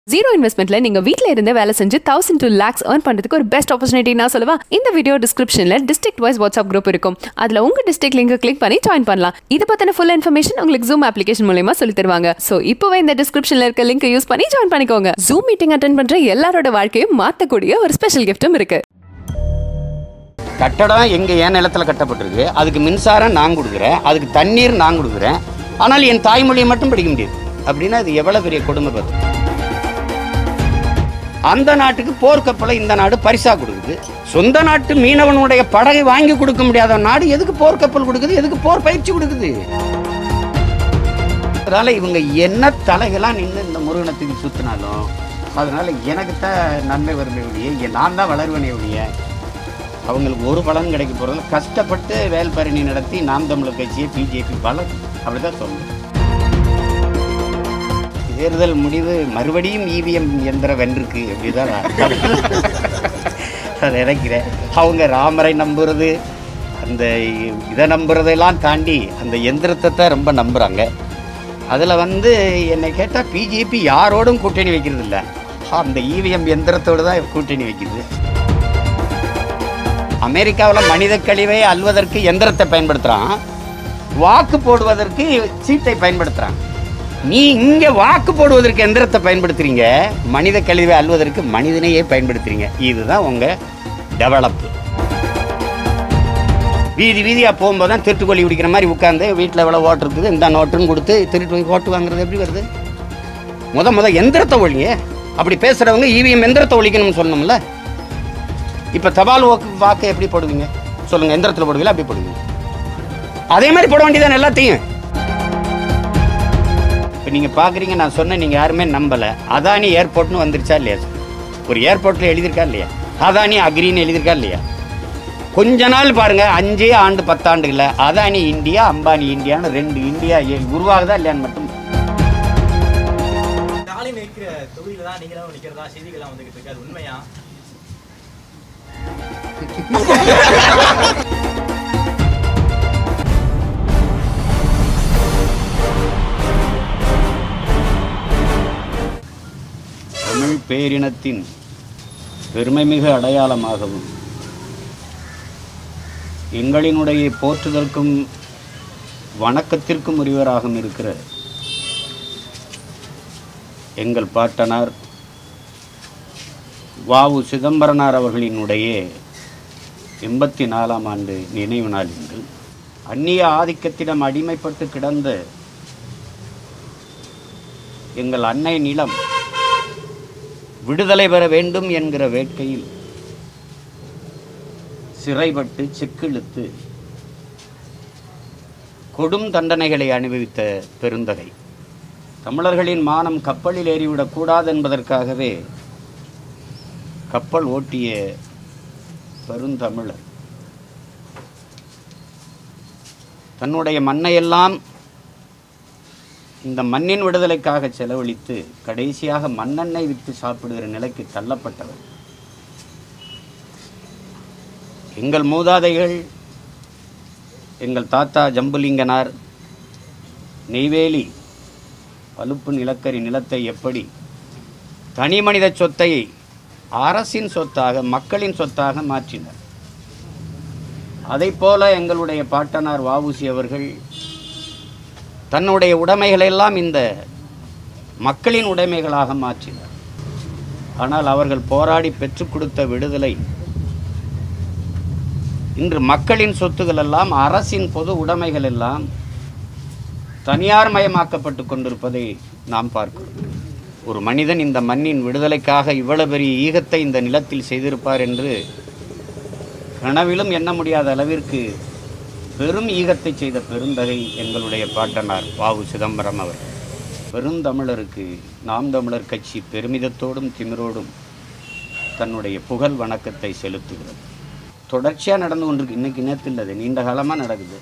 Zero இன்வெஸ்ட்மெண்ட்ல நீங்க வீட்ல இருந்தே வேலை செஞ்சு தௌசண்ட் டூ லேக்ஸ் ஏர்ன் பண்றதுக்கு ஒரு பெஸ்ட் ஆப்பர்ச்சுனிட்டி நான் சொல்லுவா இந்த வீடியோ டிஸ்கிரிப்ஷன்ல டிஸ்ட்ரிக்ட் வைஸ் வாட்ஸ்அப் குரூப் இருக்கும் அதுல உங்க டிஸ்ட்ரிக்ட் லிங்க் கிளிக் பண்ணி ஜாயின் பண்ணலாம் இதை பத்தின ஃபுல் இன்ஃபர்மேஷன் உங்களுக்கு ஜூம் அப்ளிகேஷன் மூலயமா சொல்லி தருவாங்க சோ இப்போவே இந்த டிஸ்கிரிப்ஷன்ல இருக்க லிங்க் யூஸ் பண்ணி ஜாயின் பண்ணிக்கோங்க ஜூம் மீட்டிங் அட்டன் பண்ற எல்லாரோட வாழ்க்கையும் மாத்தக்கூடிய ஒரு ஸ்பெஷல் கிஃப்ட்டும் இருக்கு கட்டடம் எங்க என் நிலத்துல கட்டப்பட்டிருக்கு அதுக்கு மின்சாரம் நான் கொடுக்குறேன் அதுக்கு தண்ணீர் நான் கொடுக்குறேன் ஆனால் என் தாய்மொழியை மட்டும் படிக்க முடியாது அப்படின்னா அது எவ்வளவு பெரிய கொடுமை பார்த்து அந்த நாட்டுக்கு போர்க்கப்பலை இந்த நாடு பரிசா கொடுக்குது சொந்த நாட்டு மீனவனுடைய படகை வாங்கி கொடுக்க முடியாத நாடு எதுக்கு போர்க்கப்பல் கொடுக்குது எதுக்கு போர் பயிற்சி கொடுக்குது அதனால இவங்க என்ன தலைகளா நின்று இந்த முருகனை தூக்கி சுத்தினாலும் அதனால எனக்கு தான் நன்மை வருமே ஒழிய நான் தான் வளருவனே ஒழிய அவங்களுக்கு ஒரு பலன் கிடைக்க போகிறது கஷ்டப்பட்டு வேல்பரணி நடத்தி நாம் தமிழர் கட்சியை பிஜேபி பலன் அப்படிதான் சொல்லணும் தேர்தல் முடிவு மறுபடியும் இவிஎம் எந்திரம் வென்றிருக்கு அப்படிதான் நான் அதை நினைக்கிறேன் அவங்க ராமரை நம்புறது அந்த இதை நம்புறதெல்லாம் தாண்டி அந்த எந்திரத்தை தான் ரொம்ப நம்புகிறாங்க அதில் வந்து என்னை கேட்டால் பிஜேபி யாரோடும் கூட்டணி வைக்கிறது இல்லை அந்த இவிஎம் எந்திரத்தோடு தான் கூட்டணி வைக்குது அமெரிக்காவில் மனித கழிவை அல்வதற்கு எந்திரத்தை பயன்படுத்துகிறான் வாக்கு போடுவதற்கு சீட்டை பயன்படுத்துகிறான் நீ இங்கே வாக்கு போடுவதற்கு எந்திரத்தை பயன்படுத்துறீங்க மனித கழிவை அல்வதற்கு மனிதனையே பயன்படுத்துறீங்க இதுதான் உங்கள் டெவலப் வீதி வீதியாக போகும்போது தான் திருட்டுக்கொல்லி பிடிக்கிற மாதிரி உட்காந்து வீட்டில் எவ்வளோ ஓட்டு இருக்குது இந்த நோட்டுன்னு கொடுத்து திருட்டு போய் ஓட்டு வாங்குறது எப்படி வருது முத முத எந்திரத்தை ஒழிங்க அப்படி பேசுகிறவங்க இவிஎம் எந்திரத்தை ஒழிக்கணும்னு சொல்லணும்ல இப்போ தபால் வாக்கு வாக்கு எப்படி போடுவீங்க சொல்லுங்க எந்திரத்தில் போடுவீங்களா அப்படி போடுவீங்க அதே மாதிரி போட வேண்டியதானே எல்லாத்தையும் இப்போ நீங்கள் பார்க்குறீங்க நான் சொன்னேன் நீங்கள் யாருமே நம்பலை அதானி ஏர்போர்ட்னு வந்துருச்சா இல்லையா ஒரு ஏர்போர்ட்டில் எழுதியிருக்கா இல்லையா அதானி அக்ரின்னு எழுதியிருக்கா இல்லையா கொஞ்ச நாள் பாருங்க அஞ்சே ஆண்டு பத்தாண்டுகளில் அதானி இந்தியா அம்பானி இந்தியான்னு ரெண்டு இந்தியா ஏ- உருவாகுதா இல்லையான்னு மட்டும் ஸ்டாலின் இருக்கிற தொகுதியில தான் நீங்களும் நிக்கிறதா செய்திகள்லாம் வந்துகிட்டு இருக்கு அது உண்மையா தமிழ் பேரினத்தின் பெருமைமிகு அடையாளமாகவும் எங்களினுடைய போற்றுதற்கும் வணக்கத்திற்கும் உரியவராகவும் இருக்கிற எங்கள் பாட்டனார் வாவு சிதம்பரனார் அவர்களினுடைய எண்பத்தி நாலாம் ஆண்டு நினைவு நாள் இன்று அந்நிய ஆதிக்கத்திடம் அடிமைப்பட்டு கிடந்த எங்கள் அன்னை நிலம் விடுதலை பெற வேண்டும் என்கிற வேட்கையில் சிறைப்பட்டு செக்கிழுத்து கொடும் தண்டனைகளை அனுபவித்த பெருந்தகை தமிழர்களின் மானம் கப்பலில் ஏறிவிடக் கூடாது என்பதற்காகவே கப்பல் ஓட்டிய பெருந்தமிழர் தன்னுடைய மண்ணையெல்லாம் இந்த மண்ணின் விடுதலைக்காக செலவழித்து கடைசியாக மண்ணெண்ணெய் விற்று சாப்பிடுகிற நிலைக்கு தள்ளப்பட்டவர் எங்கள் மூதாதைகள் எங்கள் தாத்தா ஜம்புலிங்கனார் நெய்வேலி பழுப்பு நிலக்கரி நிலத்தை எப்படி தனி மனித சொத்தை அரசின் சொத்தாக மக்களின் சொத்தாக மாற்றினர் அதைப் போல எங்களுடைய பாட்டனார் வாவுசி அவர்கள் தன்னுடைய உடைமைகளெல்லாம் இந்த மக்களின் உடைமைகளாக மாற்றினர் ஆனால் அவர்கள் போராடி பெற்றுக் கொடுத்த விடுதலை இன்று மக்களின் சொத்துக்கள் எல்லாம் அரசின் பொது உடைமைகள் எல்லாம் தனியார் மயமாக்கப்பட்டு கொண்டிருப்பதை நாம் பார்க்கிறோம் ஒரு மனிதன் இந்த மண்ணின் விடுதலைக்காக இவ்வளவு பெரிய ஈகத்தை இந்த நிலத்தில் செய்திருப்பார் என்று கனவிலும் எண்ண முடியாத அளவிற்கு பெரும் ஈகத்தை செய்த பெருந்தகை எங்களுடைய பாட்டனார் வாவு சிதம்பரம் அவர் பெருந்தமிழருக்கு நாம் தமிழர் கட்சி பெருமிதத்தோடும் திமிரோடும் தன்னுடைய புகழ் வணக்கத்தை செலுத்துகிறது தொடர்ச்சியாக நடந்து கொண்டிருக்கு இன்னைக்கு நேரத்தில் அது நீண்ட காலமாக நடக்குது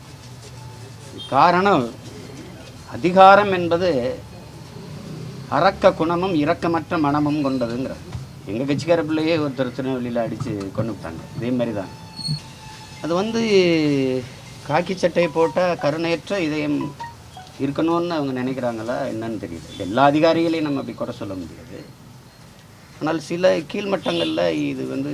காரணம் அதிகாரம் என்பது அரக்க குணமும் இரக்கமற்ற மனமும் கொண்டதுங்கிற எங்கள் கட்சிக்கார பிள்ளையே ஒருத்தர் திருநெல்வேலியில் அடித்து கொண்டு விட்டாங்க இதே மாதிரி தான் அது வந்து காக்கி சட்டை போட்ட கருணையற்ற இதயம் இருக்கணும்னு அவங்க நினைக்கிறாங்களா என்னன்னு தெரியல எல்லா அதிகாரிகளையும் நம்ம அப்படி குறை சொல்ல முடியாது ஆனால் சில கீழ்மட்டங்களில் இது வந்து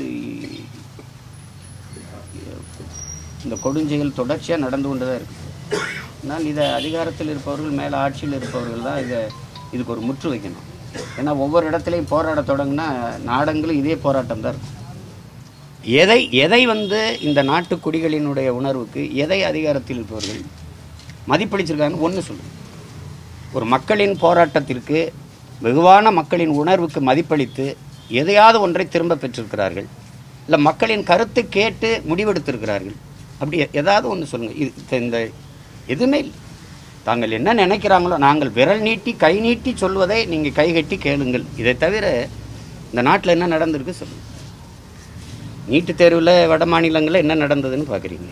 இந்த கொடுஞ்செயல் தொடர்ச்சியாக நடந்து கொண்டு தான் இருக்குது ஆனால் இதை அதிகாரத்தில் இருப்பவர்கள் மேலே ஆட்சியில் இருப்பவர்கள் தான் இதை இதுக்கு ஒரு முற்று வைக்கணும் ஏன்னா ஒவ்வொரு இடத்துலையும் போராட தொடங்கினா நாடங்களும் இதே போராட்டம் தான் இருக்கும் எதை எதை வந்து இந்த நாட்டு குடிகளினுடைய உணர்வுக்கு எதை அதிகாரத்தில் இருப்பவர்கள் மதிப்பளிச்சிருக்காங்கன்னு ஒன்று சொல்லுங்க ஒரு மக்களின் போராட்டத்திற்கு வெகுவான மக்களின் உணர்வுக்கு மதிப்பளித்து எதையாவது ஒன்றை திரும்ப பெற்றிருக்கிறார்கள் இல்லை மக்களின் கருத்தை கேட்டு முடிவெடுத்திருக்கிறார்கள் அப்படி எ- ஏதாவது ஒன்று சொல்லுங்கள் இது இந்த- இந்த எதுவுமே இல்லை தாங்கள் என்ன நினைக்கிறாங்களோ நாங்கள் விரல் நீட்டி கை நீட்டி சொல்வதை நீங்கள் கைகட்டி கேளுங்கள் இதை தவிர இந்த நாட்டில் என்ன நடந்திருக்கு சொல்லுங்கள் நீட்டுத் தேர்வில் வட மாநிலங்களில் என்ன நடந்ததுன்னு பார்க்குறீங்க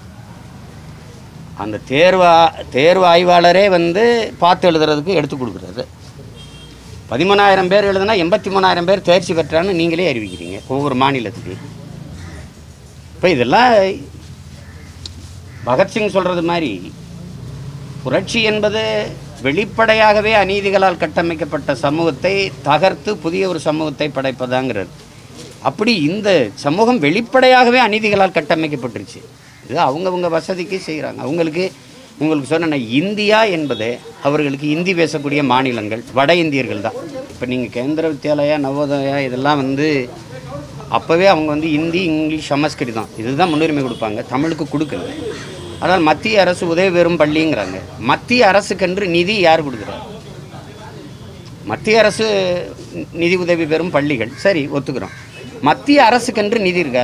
அந்த தேர்வு ஆ- தேர்வு ஆய்வாளரே வந்து பார்த்து எழுதுறதுக்கு எடுத்து கொடுக்குறாரு பதிமூணாயிரம் பேர் எழுதுனா எண்பத்தி மூணாயிரம் பேர் தேர்ச்சி பெற்றான்னு நீங்களே அறிவிக்கிறீங்க ஒவ்வொரு மாநிலத்துக்கு இப்போ இதெல்லாம் பகத்சிங் சொல்கிறது மாதிரி புரட்சி என்பது வெளிப்படையாகவே அநீதிகளால் கட்டமைக்கப்பட்ட சமூகத்தை தகர்த்து புதிய ஒரு சமூகத்தை படைப்பதாங்கிறது அப்படி இந்த சமூகம் வெளிப்படையாகவே அநீதிகளால் கட்டமைக்கப்பட்டுருச்சு இது அவங்கவங்க வசதிக்கு செய்கிறாங்க அவங்களுக்கு உங்களுக்கு சொன்ன இந்தியா என்பது அவர்களுக்கு இந்தி பேசக்கூடிய மாநிலங்கள் வட இந்தியர்கள் தான் இப்போ நீங்கள் கேந்திர வித்யாலயா நவோதயா இதெல்லாம் வந்து அப்போவே அவங்க வந்து இந்தி இங்கிலீஷ் சமஸ்கிருதி தான் இதுதான் முன்னுரிமை கொடுப்பாங்க தமிழுக்கு கொடுக்கல ஆனால் மத்திய அரசு உதவி பெறும் பள்ளிங்கிறாங்க மத்திய அரசுக்கென்று நிதி யார் கொடுக்குறாரு மத்திய அரசு நிதி உதவி பெறும் பள்ளிகள் சரி ஒத்துக்கிறோம் மத்திய அரசுக்கென்று நிதி இருக்கா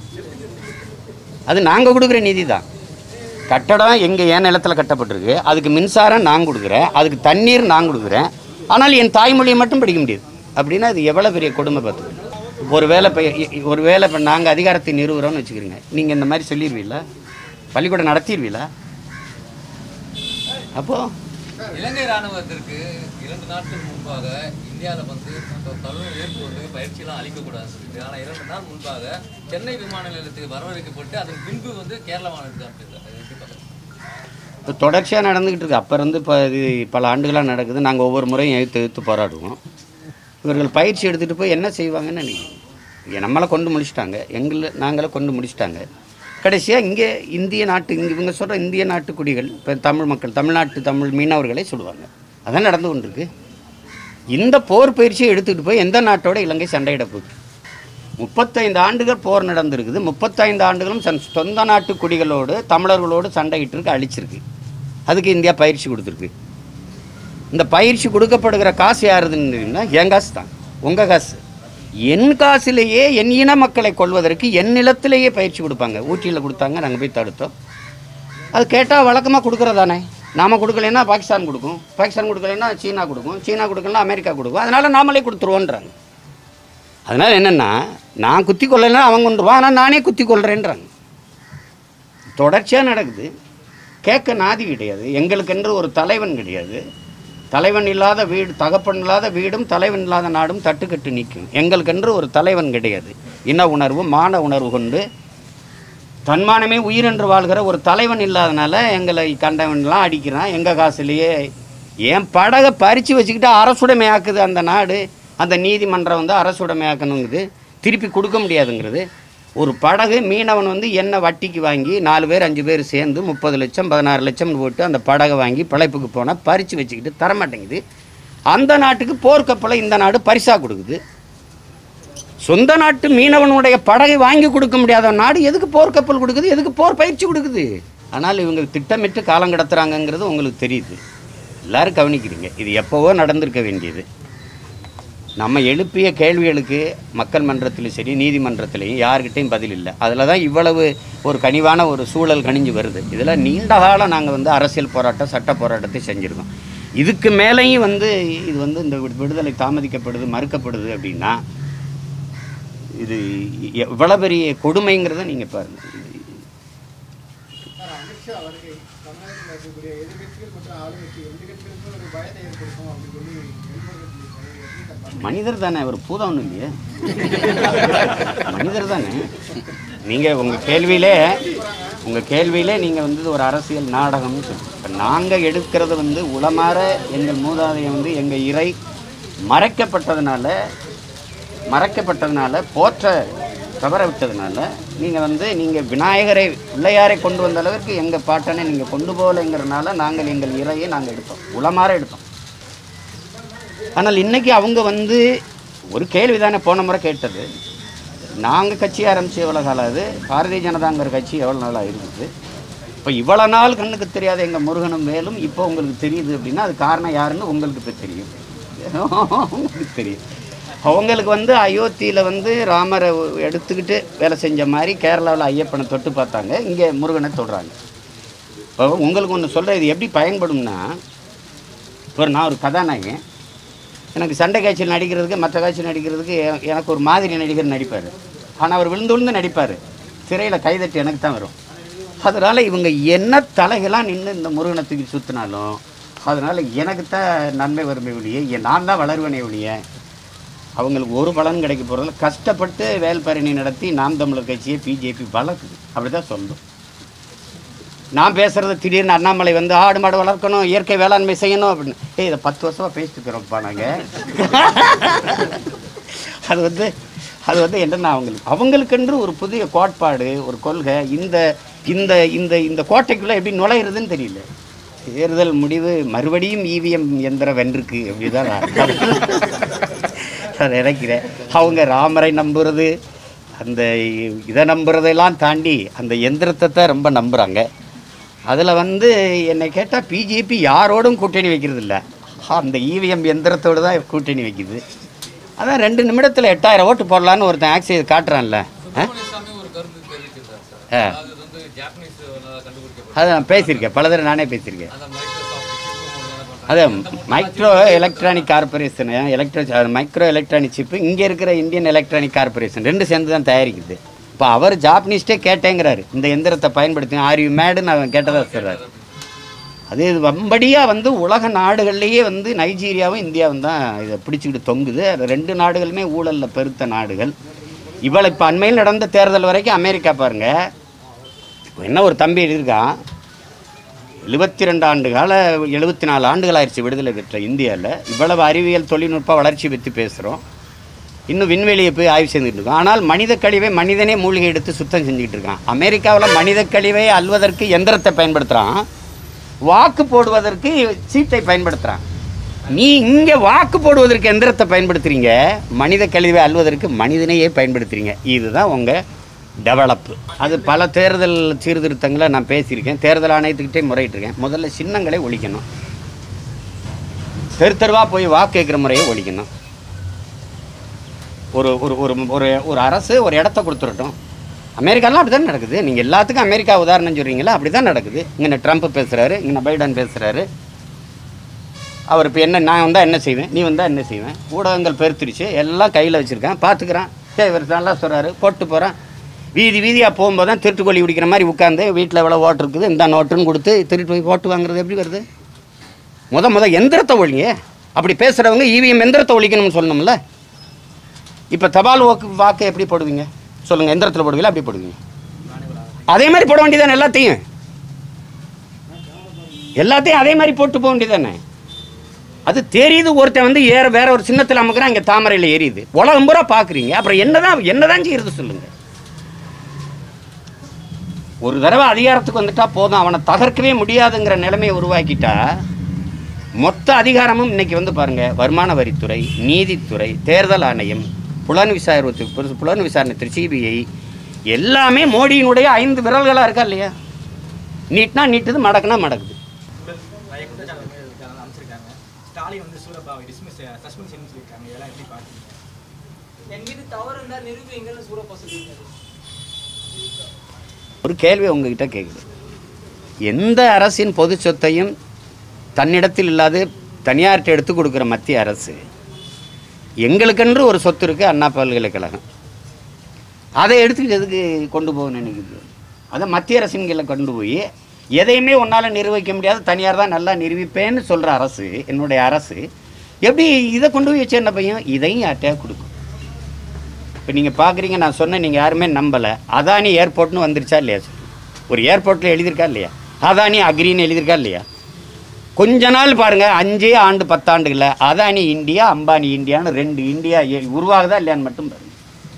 அது நாங்கள் கொடுக்குற நிதி தான் கட்டடம் எங்கள் என் நிலத்தில் கட்டப்பட்டிருக்கு அதுக்கு மின்சாரம் நான் கொடுக்குறேன் அதுக்கு தண்ணீர் நான் கொடுக்குறேன் ஆனால் என் தாய்மொழியை மட்டும் படிக்க முடியாது அப்படின்னா அது எவ்வளோ பெரிய கொடுமை பார்த்து ஒரு வேலை இப்போ ஒரு வேலை இப்போ நாங்கள் அதிகாரத்தை நிறுவுறோம்னு வச்சுக்கிறீங்க நீங்கள் இந்த மாதிரி சொல்லிடுவீங்களா பள்ளிக்கூடம் நடத்திடுவீங்களா அப்போது இலங்கை ராணுவத்திற்கு இரண்டு நாட்கள் முன்பாக இந்தியாவில் வந்து தமிழ் ஏற்படுவதற்கு பயிற்சியெல்லாம் அளிக்கக்கூடாது சொல்லிட்டு ஆனால் இரண்டு நாள் முன்பாக சென்னை விமான நிலையத்துக்கு வரவழைக்கப்பட்டு அதன் பின்பு வந்து கேரள மாநிலத்துக்கு அனுப்பியிருக்காங்க அதை எப்படி பார்க்குறீங்க? இப்போ தொடர்ச்சியாக நடந்துக்கிட்டு இருக்கு அப்போ இருந்து இப்போ இது பல ஆண்டுகளாக நடக்குது நாங்கள் ஒவ்வொரு முறையும் எதிர்த்து எதிர்த்து போராடுவோம் இவர்கள் பயிற்சி எடுத்துகிட்டு போய் என்ன செய்வாங்கன்னு நினைக்கிறேன் நம்மளை கொண்டு முடிச்சிட்டாங்க எங்களை நாங்களே கொண்டு முடிச்சிட்டாங்க கடைசியாக இங்கே இந்திய நாட்டு இங்கே இவங்க சொல்கிற இந்திய நாட்டு குடிகள் இப்போ தமிழ் மக்கள் தமிழ்நாட்டு தமிழ் மீனவர்களை சொல்லுவாங்க அதான் நடந்து கொண்டிருக்கு இந்த போர் பயிற்சியை எடுத்துக்கிட்டு போய் எந்த நாட்டோட இலங்கை சண்டையிட போகுது முப்பத்தைந்து ஆண்டுகள் போர் நடந்திருக்குது முப்பத்தைந்து ஆண்டுகளும் தன் சொந்த நாட்டு குடிகளோடு தமிழர்களோடு சண்டையிட்டிருக்கு அழிச்சிருக்கு அதுக்கு இந்தியா பயிற்சி கொடுத்துருக்கு இந்த பயிற்சி கொடுக்கப்படுகிற காசு யாருதுன்னு தெரியுமா என் காசு தான் உங்கள் காசு என் காசுலேயே என் இன மக்களை கொள்வதற்கு என் நிலத்திலேயே பயிற்சி கொடுப்பாங்க ஊட்டியில் கொடுத்தாங்க நாங்கள் போய் தடுத்தோம் அது கேட்டால் வழக்கமாக கொடுக்குறதானே நாம் கொடுக்கலைன்னா பாகிஸ்தான் கொடுக்கும் பாகிஸ்தான் கொடுக்கலைன்னா சீனா கொடுக்கும் சீனா கொடுக்கலன்னா அமெரிக்கா கொடுக்கும் அதனால் நாமளே கொடுத்துருவோன்றாங்க அதனால் என்னென்னா நான் குத்தி கொள்ளலைன்னா அவன் கொண்டுருவான் ஆனால் நானே குத்தி கொள்கிறேன்றாங்க தொடர்ச்சியாக நடக்குது கேட்க நாதி கிடையாது எங்களுக்கென்று ஒரு தலைவன் கிடையாது தலைவன் இல்லாத வீடு தகப்பன் இல்லாத வீடும் தலைவன் இல்லாத நாடும் தட்டுக்கட்டு நிற்கும் எங்களுக்கென்று ஒரு தலைவன் கிடையாது இன உணர்வு மான உணர்வு கொண்டு தன்மானமே உயிர் என்று வாழ்கிற ஒரு தலைவன் இல்லாதனால எங்களை கண்டவன்லாம் அடிக்கிறான் எங்கள் காசுலேயே என் படகை பறித்து வச்சுக்கிட்டு அரசுடைமையாக்குது அந்த நாடு அந்த நீதிமன்றம் வந்து அரசுடைமையாக்கணுங்குது திருப்பி கொடுக்க முடியாதுங்கிறது ஒரு படகு மீனவன் வந்து என்ன வட்டிக்கு வாங்கி நாலு பேர் அஞ்சு பேர் சேர்ந்து முப்பது லட்சம் பதினாறு லட்சம் போட்டு அந்த படகை வாங்கி பிழைப்புக்கு போனால் பறித்து வச்சுக்கிட்டு தரமாட்டேங்குது அந்த நாட்டுக்கு போர்க்கப்பலை இந்த நாடு பரிசாக கொடுக்குது சொந்த நாட்டு மீனவனுடைய படகை வாங்கி கொடுக்க முடியாத நாடு எதுக்கு போர்க்கப்பல் கொடுக்குது எதுக்கு போர் பயிற்சி கொடுக்குது ஆனால் இவங்க திட்டமிட்டு காலம் கடத்துறாங்கங்கிறது உங்களுக்கு தெரியுது எல்லாரும் கவனிக்கிறீங்க இது எப்போவோ நடந்திருக்க வேண்டியது நம்ம எழுப்பிய கேள்விகளுக்கு மக்கள் மன்றத்திலும் சரி நீதிமன்றத்திலையும் யார்கிட்டையும் பதில் இல்லை அதில் தான் இவ்வளவு ஒரு கனிவான ஒரு சூழல் கணிஞ்சு வருது இதில் நீண்ட காலம் நாங்கள் வந்து அரசியல் போராட்டம் சட்ட போராட்டத்தை செஞ்சுருக்கோம் இதுக்கு மேலேயும் வந்து இது வந்து இந்த விடு- விடுதலை தாமதிக்கப்படுது மறுக்கப்படுது அப்படின்னா இது எவ்வளோ பெரிய கொடுமைங்கிறத நீங்கள் பாருங்கள் சார், அமித்ஷா வருகை தமிழகத்தில் இருக்கக்கூடிய எதிர்கட்சிகள் மற்றும் ஆளுங்கட்சி ரெண்டு கட்சிகளுக்கும் ஒரு பயத்தை ஏற்படுத்தும் அப்படின்னு சொல்லி வெளிப்படுத்தி எப்படி சார் மனிதர் தானே ஒரு பூதம் ஒன்றும் இல்லையே மனிதர் தானே நீங்கள் உங்கள் கேள்வியிலே உங்கள் கேள்வியிலே நீங்கள் வந்து ஒரு அரசியல் நாடகம்னு சொல்லி இப்போ நாங்கள் எடுக்கிறது வந்து உளமாற எங்கள் மூதாதையை வந்து எங்கள் இறை மறைக்கப்பட்டதுனால மறைக்கப்பட்டதுனால போற்ற தவற விட்டதுனால நீங்கள் வந்து நீங்கள் விநாயகரை பிள்ளையாரை கொண்டு வந்த அளவிற்கு எங்கள் பாட்டனை நீங்கள் கொண்டு போகலைங்கிறனால நாங்கள் எங்கள் இறையை நாங்கள் எடுத்தோம் உளமாற எடுத்தோம் ஆனால் இன்னைக்கு அவங்க வந்து ஒரு கேள்வி தானே போன முறை கேட்டது நாங்கள் கட்சி ஆரம்பித்து எவ்வளோ காலம் ஆகுது பாரதிய ஜனதாங்கிற கட்சி எவ்வளோ நாளாக இருக்குது இப்போ இவ்வளோ நாள் கண்ணுக்கு தெரியாத எங்கள் முருகனும் மேலும் இப்போ உங்களுக்கு தெரியுது அப்படின்னா அது காரணம் யாருன்னு உங்களுக்கு இப்போ தெரியும் உங்களுக்கு தெரியும் அவங்களுக்கு வந்து அயோத்தியில் வந்து ராமரை எடுத்துக்கிட்டு வேலை செஞ்ச மாதிரி கேரளாவில் ஐயப்பனை தொட்டு பார்த்தாங்க இங்கே முருகனை தொடுறாங்க இப்போ உங்களுக்கு ஒன்று சொல்கிறேன் இது எப்படி பயன்படும்னா இப்போ நான் ஒரு கதாநாயகன் எனக்கு சண்டை காட்சியில் நடிக்கிறதுக்கு மற்ற காட்சியில் நடிக்கிறதுக்கு எ- எனக்கு ஒரு மாதிரி நடிகர் நடிப்பார் ஆனால் அவர் விழுந்து விழுந்து நடிப்பார் திரையில் கைதட்டி எனக்கு தான் வரும் அதனால் இவங்க என்ன தலைகளாக நின்று இந்த முருகனை தூக்கி சுற்றினாலும் அதனால் எனக்கு தான் நன்மை வறுமை ஒழிய எ- நான் தான் வளருவனே ஒழிய அவங்களுக்கு ஒரு பலன் கிடைக்க போகிறதில்ல கஷ்டப்பட்டு வேல்பரணி நடத்தி நாம் தமிழர் கட்சியை பிஜேபி வளர்க்குது அப்படி தான் சொல்லும் நான் பேசுறது திடீர்னு அண்ணாமலை வந்து ஆடு மாடு வளர்க்கணும் இயற்கை வேளாண்மை செய்யணும் அப்படின்னு ஏய் இதை பத்து வருஷமா பேசிட்டு இருக்கிறோம்ப்பா நாங்கள் அது வந்து அது வந்து என்னன்னா அவங்களுக்கு அவங்களுக்கென்று ஒரு புதிய கோட்பாடு ஒரு கொள்கை இந்த இந்த இந்த இந்த கோட்டைக்குள்ளே எப்படி நுழையிறதுன்னு தெரியல தேர்தல் முடிவு மறுபடியும் இவிஎம் எந்திரம் வென்றிருக்கு அப்படிதான் நான் நான் நினைக்கிறேன் அவங்க ராமரை நம்புறது அந்த இதை நம்புறதெல்லாம் தாண்டி அந்த எந்திரத்தை தான் ரொம்ப நம்புகிறாங்க அதில் வந்து என்னை கேட்டால் பிஜேபி யாரோடும் கூட்டணி வைக்கிறது இல்லை அந்த இவிஎம் எந்திரத்தோடு தான் கூட்டணி வைக்குது அதான் ரெண்டு நிமிடத்தில் எட்டாயிரம் ஓட்டு போடலான்னு ஒருத்தன் ஆக்சியை காட்டுறான்ல ஆ? சுப்பிரமணியசாமி ஒரு கருத்து தெரிவிச்சிருந்தார் ஆ. சார் அது வந்து ஜாப்பனீஸ் கண்டுபிடிக்கப்பட்ட அதை நான் பேசியிருக்கேன் பல தடவை நானே பேசியிருக்கேன் அந்த மைக்ரோசாஃப்ட் சிப்பு அது micro electronic corporation electro micro electronic chip இங்கே இருக்கிற இந்தியன் எலக்ட்ரானிக் கார்பரேஷன் ரெண்டு சேர்ந்து தான் தயாரிக்குது இப்போ அவர் ஜாப்பனீஸ்டே கேட்டேங்கிறாரு இந்த எந்திரத்தை பயன்படுத்தி ஆர் யூ மேடுன்னு அவன் கேட்டதா சொல்கிறார் அது இது வம்படியாக வந்து உலக நாடுகள்லேயே வந்து நைஜீரியாவும் இந்தியாவும் தான் இதை பிடிச்சிக்கிட்டு தொங்குது அது ரெண்டு நாடுகளுமே ஊழலில் பெருத்த நாடுகள் இவளை இப்போ அண்மையில் நடந்த தேர்தல் வரைக்கும் அமெரிக்கா பாருங்க என்ன ஒரு தம்பி இருக்கான் எழுபத்தி ரெண்டு ஆண்டு கால எழுபத்தி நாலு ஆண்டுகள் ஆயிடுச்சு விடுதலை பெற்ற இந்தியாவில் இவ்வளவு அறிவியல் தொழில்நுட்ப வளர்ச்சி பற்றி பேசுகிறோம் இன்னும் விண்வெளியை போய் ஆய்வு செஞ்சுட்டு இருக்கோம் ஆனால் மனித கழிவை மனிதனே மூலிகை எடுத்து சுத்தம் செஞ்சுக்கிட்டு இருக்கான் அமெரிக்காவில் மனித கழிவை அல்வதற்கு எந்திரத்தை பயன்படுத்துகிறான் வாக்கு போடுவதற்கு சீட்டை பயன்படுத்துகிறான் நீ இங்கே வாக்கு போடுவதற்கு எந்திரத்தை பயன்படுத்துறீங்க மனித கழிவை அல்வதற்கு மனிதனையே பயன்படுத்துறீங்க இதுதான் உங்கள் டெவலப்பு அது பல தேர்தல் சீர்திருத்தங்களை நான் பேசியிருக்கேன் தேர்தல் ஆணையத்துக்கிட்டே முறையிட்டிருக்கேன் முதல்ல சின்னங்களை ஒழிக்கணும் தெரு தெருவா போய் வாக்கு கேட்குற முறையை ஒழிக்கணும் ஒரு ஒரு ஒரு ஒரு ஒரு அரசு ஒரு இடத்த கொடுத்துடட்டும் அமெரிக்காலாம் அப்படி தான் நடக்குது நீங்கள் எல்லாத்துக்கும் அமெரிக்கா உதாரணம் சொல்கிறீங்களா அப்படி தான் நடக்குது இங்கே ட்ரம்ப் பேசுகிறாரு இங்கே பைடன் பேசுகிறாரு அவர் இப்போ என்ன நான் வந்தால் என்ன செய்வேன் நீ வந்தால் என்ன செய்வேன் ஊடகங்கள் பெருத்துருச்சு எல்லாம் கையில் வச்சுருக்கேன் பார்த்துக்கிறான் சே இவர் நல்லா சொல்கிறாரு போட்டு போகிறான் வீதி வீதியாக போகும்போது தான் திருட்டு கொல்லி பிடிக்கிற மாதிரி உட்காந்து வீட்டில் எவ்வளோ ஓட்டு இருக்குது இந்த நோட்டுன்னு கொடுத்து திருட்டு போய் ஓட்டு வாங்குறது எப்படி வருது முத முத எந்திரத்தை ஒழிங்க அப்படி பேசுகிறவங்க இவிஎம் எந்திரத்தை ஒழிக்கணும்னு சொல்லணும்ல இப்போ தபால் வாக்கு வாக்கு எப்படி போடுவீங்க சொல்லுங்கள் எந்திரத்தில் போடுவீங்களா அப்படி போடுவீங்க அதே மாதிரி போட வேண்டியதானே எல்லாத்தையும் எல்லாத்தையும் அதே மாதிரி போட்டு போக வேண்டியதானே அது தெரியுது ஒருத்தன் வந்து ஏற வேற ஒரு சின்னத்தில் அமுக்குறான் இங்கே தாமரையில் எரியுது உலகம் பூரா பார்க்குறீங்க அப்புறம் என்னதான் என்னதான் செய்யறது சொல்லுங்க ஒரு தடவை அதிகாரத்துக்கு வந்துட்டா போதும் அவனை தகர்க்கவே முடியாதுங்கிற நிலைமையை உருவாக்கிட்டா மொத்த அதிகாரமும் இன்னைக்கு வந்து பாருங்க வருமான வரித்துறை நீதித்துறை தேர்தல் ஆணையம் புலன் விசாரணை புலன் விசாரணை சிபிஐ எல்லாமே மோடியினுடைய ஐந்து விரல்களாக இருக்கா இல்லையா நீட்னா நீட்டுது மடக்குனா மடக்குது நிறைய குற்றச்சாட்டு வந்து இதுக்கு அதெல்லாம் அமைச்சிருக்காங்க ஸ்டாலின் வந்து சூரப்பாவை டிஸ்மிஸ் சஸ்பென்ஷன் சொல்லியிருக்காங்க இதெல்லாம் எப்படி பார்க்குறீங்க என் மீது தவறு இருந்தால் நிரூபிங்கன்னு சூரப்பா சொல்லியிருக்காரு ஒரு கேள்வி உங்ககிட்ட கேட்குது எந்த அரசின் பொது சொத்தையும் தன்னிடத்தில் இல்லாது தனியார்கிட்ட எடுத்து கொடுக்குற மத்திய அரசு எங்களுக்கென்று ஒரு சொத்து இருக்குது அண்ணா பல்கலைக்கழகம் அதை எடுத்துக்கிட்டு எதுக்கு கொண்டு போக நினைக்குது அதை மத்திய அரசின் கீழே கொண்டு போய் எதையுமே உன்னால் நிர்வகிக்க முடியாது தனியார் தான் நல்லா நிரூபிப்பேன்னு சொல்கிற அரசு என்னுடைய அரசு எப்படி இதை கொண்டு போய் வச்சு என்ன பையன் இதையும் யார்கிட்டயா கொடுக்கும் இப்போ நீங்கள் பார்க்குறீங்க நான் சொன்னேன் நீங்கள் யாருமே நம்பலை அதானி ஏர்போர்ட்னு வந்துருச்சா இல்லையா சார் ஒரு ஏர்போர்ட்டில் எழுதியிருக்கா இல்லையா அதானி அக்ரின்னு எழுதியிருக்கா இல்லையா கொஞ்ச நாள் பாருங்கள் அஞ்சே ஆண்டு பத்தாண்டுகளில் அதானி இந்தியா அம்பானி இந்தியான்னு ரெண்டு இந்தியா ஏ- உருவாகுதா இல்லையான்னு மட்டும் பாருங்க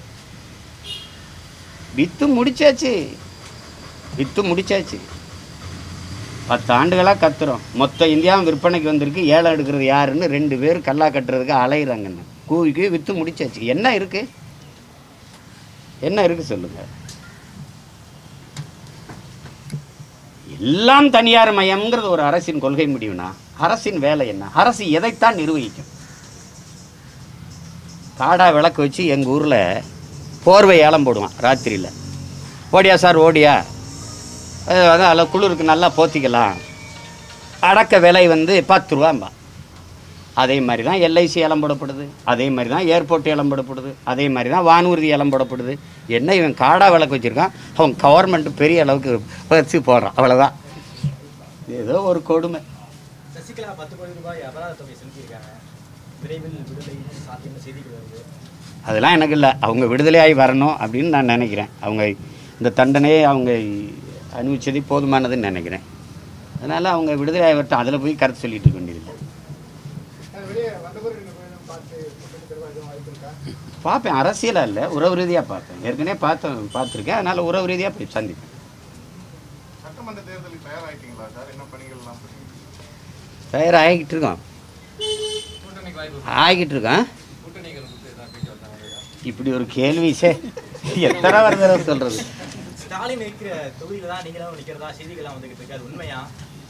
வித்து முடிச்சாச்சு வித்து முடிச்சாச்சு பத்து ஆண்டுகளாக கத்துறோம் மொத்த இந்தியாவும் விற்பனைக்கு வந்திருக்கு ஏலம் எடுக்கிறது யாருன்னு ரெண்டு பேர் கல்லா கட்டுறதுக்கு அலையிறாங்கன்னு கூவிக்கு வித்து முடிச்சாச்சு என்ன இருக்கு என்ன இருக்கு சொல்லுங்க எல்லாம் தனியார் மயம்ங்கிறது ஒரு அரசின் கொள்கை முடிவுனா அரசின் வேலை என்ன அரசு எதைத்தான் நிர்வகிக்கும் காடா விளக்கு வச்சு எங்கள் ஊரில் போர்வை ஏலம் போடுவான் ராத்திரியில் ஓடியா சார் ஓடியா அது வந்து அதில் குளிருக்கு நல்லா போத்திக்கலாம் அடக்க விலை வந்து பத்து ரூபாம்பா அதே மாதிரி தான் எல்ஐசி ஏலம் போடப்படுது அதே மாதிரி தான் ஏர்போர்ட் ஏலம் போடப்படுது அதே மாதிரி தான் வானூர்தி ஏலம் போடப்படுது என்ன இவன் காடா விளக்கு வச்சுருக்கான் அவன் கவர்மெண்ட் பெரிய அளவுக்கு வச்சு போடுறான் அவ்வளோதான் ஏதோ ஒரு கொடுமை சசிகலா பத்து கோடி ரூபாய் அபராத தொகை செலுத்தியிருக்காங்க விரைவில் விடுதலை சாத்தியம் செய்திகள் வருது அதெல்லாம் எனக்கு இல்லை அவங்க விடுதலையாகி வரணும் அப்படின்னு நான் நினைக்கிறேன் அவங்க இந்த தண்டனையை அவங்க அனுபவிச்சது போதுமானதுன்னு நினைக்கிறேன் அதனால் அவங்க விடுதலையாகி வரட்டும் அதில் போய் கருத்து சொல்லிட்டு இருக்க வேண்டியதில்லை அது வெளியே வந்த பிறகு ரெண்டு பேரும் பார்த்து கூட்டணி தருவா எதுவும் வாய்ப்பு இருக்கா பார்ப்பேன் அரசியலாக இல்லை உறவு ரீதியாக பார்ப்பேன் ஏற்கனவே பார்த்து பார்த்துருக்கேன் அதனால் உறவு ரீதியாக போய் சந்திப்பேன் சட்டமன்ற தேர்தலுக்கு தயாராகிட்டீங்களா சார் என்ன பணிகள்லாம் பண்ணி தயார் ஆகிக்கிட்டு இருக்கோம் கூட்டணிக்கு வாய்ப்பு ஆகிக்கிட்டு இருக்கோம் கூட்டணிகள் வந்து ஏதாவது பேச்சு வந்தாங்க இப்படி ஒரு கேள்வி சே எத்தனை வருதம் சொல்கிறது ஸ்டாலின் இருக்கிற தொகுதியில தான் நீங்களும் நிக்கிறதா செய்திகள்லாம் வந்துகிட்டு இருக்கு அது உண்மையா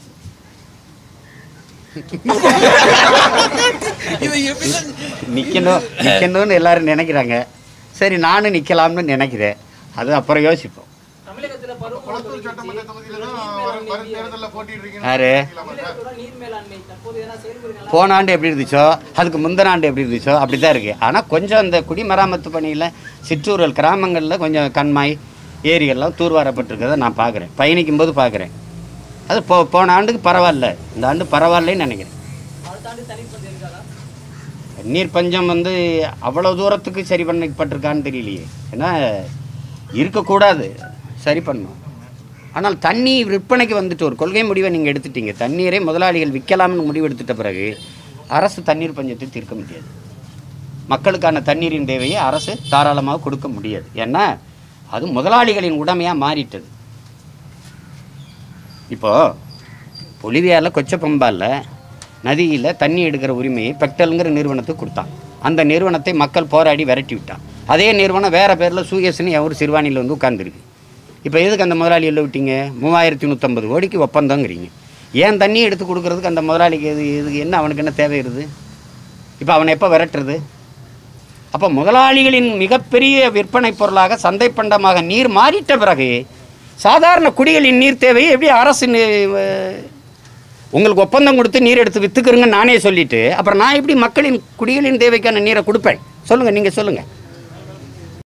நிற்கணும் நிற்கணும்னு எல்லாரும் நினைக்கிறாங்க சரி நானும் நிற்கலாம்னு நினைக்கிறேன் அது அப்புறம் யோசிப்போம் தமிழகத்துல பருவமழை குளத்தூர் சட்டமன்ற தொகுதியில தான் வரும் வரும் தேர்தலில் போட்டிடுறீங்கன்னு யாரு தமிழகத்தோட நீர் மேலாண்மை தற்போது ஏதாவது செயல்முறைகள் போன ஆண்டு எப்படி இருந்துச்சோ அதுக்கு முந்தின ஆண்டு எப்படி இருந்துச்சோ அப்படி தான் இருக்குது ஆனால் கொஞ்சம் இந்த குடிமராமத்து பணியில் சிற்றூரல் கிராமங்களில் கொஞ்சம் கண்மாய் ஏரிகள்லாம் தூர்வாரப்பட்டிருக்கிறத நான் பார்க்குறேன் பயணிக்கும் போது பார்க்குறேன் அது போ போன ஆண்டுக்கு பரவாயில்ல இந்த ஆண்டு பரவாயில்லைன்னு நினைக்கிறேன் அடுத்த ஆண்டு தனிப்பது இருக்காதா நீர் பஞ்சம் வந்து அவ்வளோ தூரத்துக்கு சரி பண்ணப்பட்டிருக்கான்னு தெரியலையே ஏன்னா இருக்கக்கூடாது சரி பண்ணணும் ஆனால் தண்ணி விற்பனைக்கு வந்துட்டு ஒரு கொள்கை முடிவை நீங்கள் எடுத்துட்டீங்க தண்ணீரை முதலாளிகள் விற்கலாம்னு முடிவு எடுத்துட்ட பிறகு அரசு தண்ணீர் பஞ்சத்தை தீர்க்க முடியாது மக்களுக்கான தண்ணீரின் தேவையை அரசு தாராளமாக கொடுக்க முடியாது ஏன்னா அது முதலாளிகளின் உடைமையாக மாறிட்டது இப்போது பொலிவியாவில் கொச்சப்பம்பாவில் நதியில் தண்ணி எடுக்கிற உரிமையை பெக்டல்ங்கிற நிறுவனத்துக்கு கொடுத்தான் அந்த நிறுவனத்தை மக்கள் போராடி விரட்டி விட்டான் அதே நிறுவனம் வேறு பேரில் சூயஸ்னு ஒரு சிறுவானியில் வந்து உட்காந்துருக்கு இப்போ எதுக்கு அந்த முதலாளி உள்ள விட்டீங்க மூவாயிரத்தி நூற்றம்பது கோடிக்கு ஒப்பந்தங்கிறீங்க ஏன் தண்ணி எடுத்து கொடுக்கறதுக்கு அந்த முதலாளிக்கு எது இது என்ன அவனுக்கு என்ன தேவை இருது இப்போ அவனை எப்போ விரட்டுறது அப்போ முதலாளிகளின் மிகப்பெரிய விற்பனை பொருளாக சந்தை பண்டமாக நீர் மாறிட்ட பிறகு சாதாரண குடிகளின் நீர் தேவையை எப்படி அரசு நி- அஹ், உங்களுக்கு ஒப்பந்தம் கொடுத்து நீர் எடுத்து வித்துக்கிறங்க நானே சொல்லிட்டு அப்புறம் நான் எப்படி மக்களின் குடிகளின் தேவைக்கான நீரை கொடுப்பேன் சொல்லுங்கள் நீங்கள் சொல்லுங்கள்